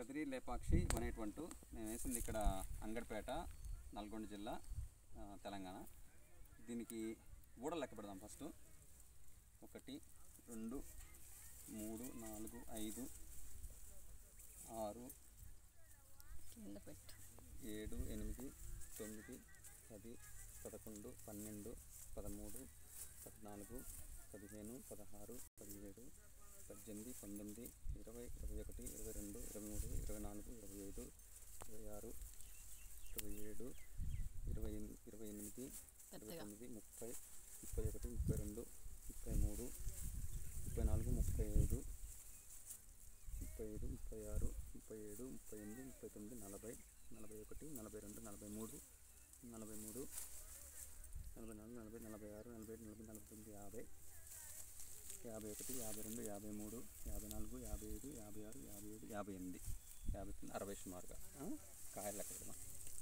Kadiri Lepakshi one eight one two మేము వేసింది ఇక్కడ అంగడిపేట నల్గొండ జిల్లా ఆ, తెలంగాణ దీనికి ఊడలు లెక్క పెడదాం ఫస్ట్ ఒకటి రెండు మూడు నాలుగు ఐదు ఆరు కింద పెట్టు ఏడు ఎనిమిది తొమ్మిది పది పదకొండు పన్నెండు పదమూడు పద్నాలుగు పదిహేను పదహారు పదిహేడు పద్దెనిమిది పంతొమ్మిది ఇరవై ఇరవై ఒకటి ఇరవై రెండు ఇరవై మూడు ఇరవై నాలుగు ఇరవై ఐదు ఇరవై ఆరు ఇరవై ఏడు ఇరవై ఎనిమిది ఇరవై ఎనిమిది ఇరవై పెద్దగా. తొమ్మిది ముప్పై ముప్పై ఒకటి ముప్పై రెండు ముప్పై మూడు ముప్పై నాలుగు ముప్పై ఐదు ముప్పై ఐదు ముప్పై ఆరు ముప్పై ఏడు ముప్పై ఎనిమిది ముప్పై తొమ్మిది నలభై నలభై ఒకటి నలభై రెండు నలభై మూడు నలభై మూడు నలభై నాలుగు నలభై నలభై ఆరు నలభై ఏడు నలభై నలభై తొమ్మిది యాభై యాభై ఒకటి యాభై రెండు యాభై మూడు యాభై నాలుగు యాభై ఐదు యాభై ఆరు యాభై ఏడు యాభై ఎనిమిది యాభై తొమ్మిది అరవై సుమారుగా ఆ? కాయలు లెక్క పెడదాం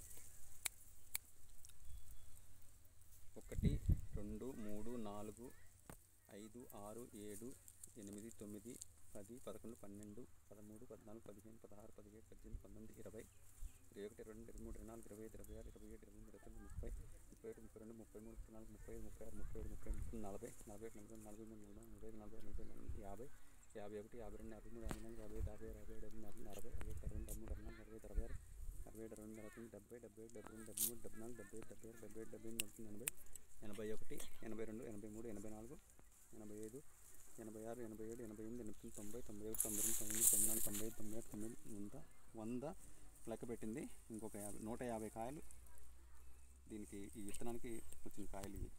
ఒకటి రెండు మూడు నాలుగు ఐదు ఆరు ఏడు ఎనిమిది తొమ్మిది పది పదకొండు పన్నెండు పదమూడు పద్నాలుగు పదిహేను పదహారు పదిహేడు పద్దెనిమిది పంతొమ్మిది ఇరవై ఇరవై ఒకటి ఇరవై రెండు ఇరవై మూడు ఇరవై నాలుగు ఇరవై ఐదు ఇరవై ఆరు ఇరవై ఏడు ఇరవై ఎనిమిది ఇరవై తొమ్మిది ముప్పై ముప్పై ఒకటి ముప్పై రెండు ముప్పై మూడు ముప్పై నాలుగు ముప్పై ఐదు ముప్పై ఆరు ముప్పై ఏడు ముప్పై ఎనిమిది నలభై నలభై ఒకటి నలభై నలభై మూడు నలభై నాలుగు నలభై ఐదు నలభై ఆరు నలభై యాభై యాభై ఒకటి యాభై రెండు యాభై మూడు యాభై నాలుగు యాభై ఐదు యాభై ఆరు యాభై ఏడు యాభై ఎనిమిది అరవై అరవై ఒకటి అరవై రెండు అరవై మూడు అరవై నాలుగు అరవై ఐదు అరవై ఆరు అరవై ఏడు అరవై ఎనిమిది అరవై తొమ్మిది డెబ్బై డెబ్బై ఒకటి డెబ్బై రెండు డెబ్బై మూడు డెబ్బై నాలుగు డెబ్బై ఐదు డెబ్బై ఆరు డెబ్బై ఏడు డెబ్బై ఎనిమిది ఎనభై ఎనభై ఒకటి ఎనభై రెండు ఎనభై మూడు ఎనభై నాలుగు ఎనభై ఐదు ఎనభై ఆరు ఎనభై ఏడు ఎనభై ఎనిమిది ఎనభై తొమ్మిది తొంభై తొంభై ఒకటి తొంభై రెండు తొంభై తొమ్మిది నాలుగు తొంభై ఐదు తొంభై ఆరు తొంభై వంద వంద లెక్క పెట్టింది ఇంకొక యాభై నూట యాభై కాయలు దీనికి ఈ విత్తనానికి వచ్చిన కాయలు ఇవి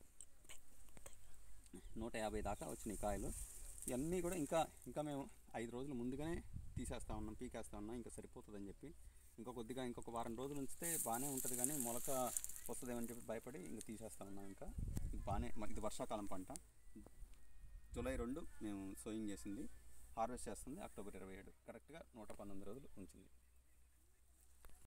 నూట యాభై దాకా వచ్చినాయి కాయలు ఇవన్నీ కూడా ఇంకా ఇంకా మేము ఐదు రోజులు ముందుగానే తీసేస్తా ఉన్నాం పీకేస్తా ఉన్నాం ఇంకా సరిపోతుందని చెప్పి ఇంకా కొద్దిగా ఇంకొక వారం రోజులు ఉంచితే బాగానే ఉంటుంది కానీ మొలక వస్తుందేమని చెప్పి భయపడి ఇంకా తీసేస్తా ఉన్నాం ఇంకా ఇది బాగానే మ- ఇది వర్షాకాలం పంట జూలై రెండు మేము సోయింగ్ చేసింది హార్వెస్ట్ చేస్తుంది అక్టోబర్ ఇరవై ఏడు కరెక్ట్గా నూట పంతొమ్మిది రోజులు ఉంచింది